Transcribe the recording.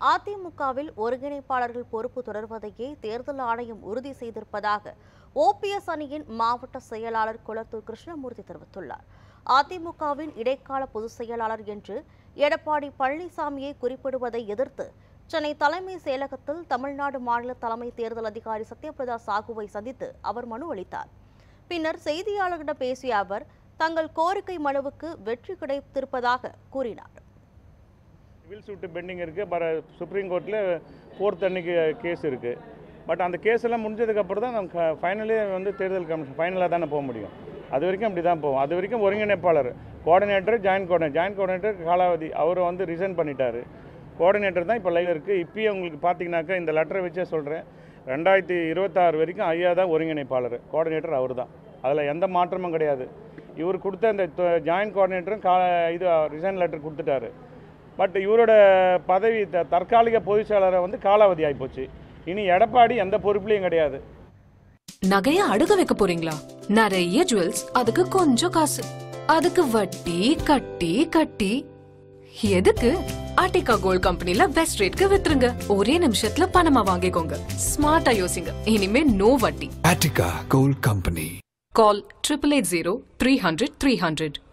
அதிமுகவில் ஒருங்கிணைப்பாளர்கள் பொறுப்பு தொடர்வதையே தேர்தல் ஆணையம் உறுதி செய்திருப்பதாக ஓபிஎஸ் அணியின் மாவட்ட செயலாளர் குளத்தூர் கிருஷ்ணமூர்த்தி தெரிவித்துள்ளார் அதிமுகவின் இடைக்கால பொதுச் செயலாளர் என்று எடப்பாடி பழனிசாமியை குறிப்பிடுவதை எதிர்த்து சென்னை தலைமை செயலகத்தில் தமிழ்நாடு மாநில தலைமை தேர்தல் அதிகாரி சத்யபிரதா சாகுவை சந்தித்து அவர் மனு அளித்தார் பின்னர் செய்தியாளர்களிடம் பேசிய அவர் தங்கள் கோரிக்கை மனுவுக்கு வெற்றி கிடைத்திருப்பதாக கூறினார் சிவில் சூட்டு பெண்டிங் இருக்குது பர சுப்ரீம் கோர்ட்டில் ஃபோர்த் அன்னைக்கு கேஸ் இருக்குது பட் அந்த கேஸ் எல்லாம் முடிஞ்சதுக்கப்புறம் தான் நம்ம ஃபைனலே வந்து தேர்தல் கமிஷன் ஃபைனலாக தானே போக முடியும் அது வரைக்கும் அப்படி தான் போகும் அது வரைக்கும் ஒருங்கிணைப்பாளர் coordinator joint coordinator joint coordinator காலாவதி அவர் வந்து ரிசைன் பண்ணிட்டாரு கோஆர்டினேட்டர் தான் இப்போ லைவ் இருக்குது இப்பயே உங்களுக்கு பார்த்தீங்கன்னாக்கா இந்த லெட்டரை வச்சே சொல்கிறேன் ரெண்டாயிரத்தி இருபத்தாறு வரைக்கும் ஐயா தான் ஒருங்கிணைப்பாளர் கோஆர்டினேட்டர் அவர் தான் அதில் எந்த மாற்றமும் கிடையாது இவர் கொடுத்த இந்த ஜாயின்ட் கோஆர்டினேட்டரும் கா இது ரிசைன் லெட்டர் கொடுத்துட்டாரு பட் இவரோட பதவி த- தற்காலிக பொதுச் செயலாளரை வந்து காலாவதி ஆகிப்போச்சு இனி எடப்பாடி எந்த பொறுப்புலையும் கிடையாது நகைய அடுக வைக்க போறீங்களா நிறைய ஜுவல்ஸ் அதுக்கு கொஞ்சம் காசு அதுக்கு வட்டி கட்டி கட்டி எதுக்கு ஆர்டிகா கோல்ட் கம்பெனில பெஸ்ட் ரேட்க்கு வித்துருங்க ஒரே நிமிஷத்துல பணமா வாங்கிக்கோங்க ஸ்மார்ட்டா யோசிங்க இனிமே நோ வட்டி Attica Gold Company. Call triple eight zero three hundred three hundred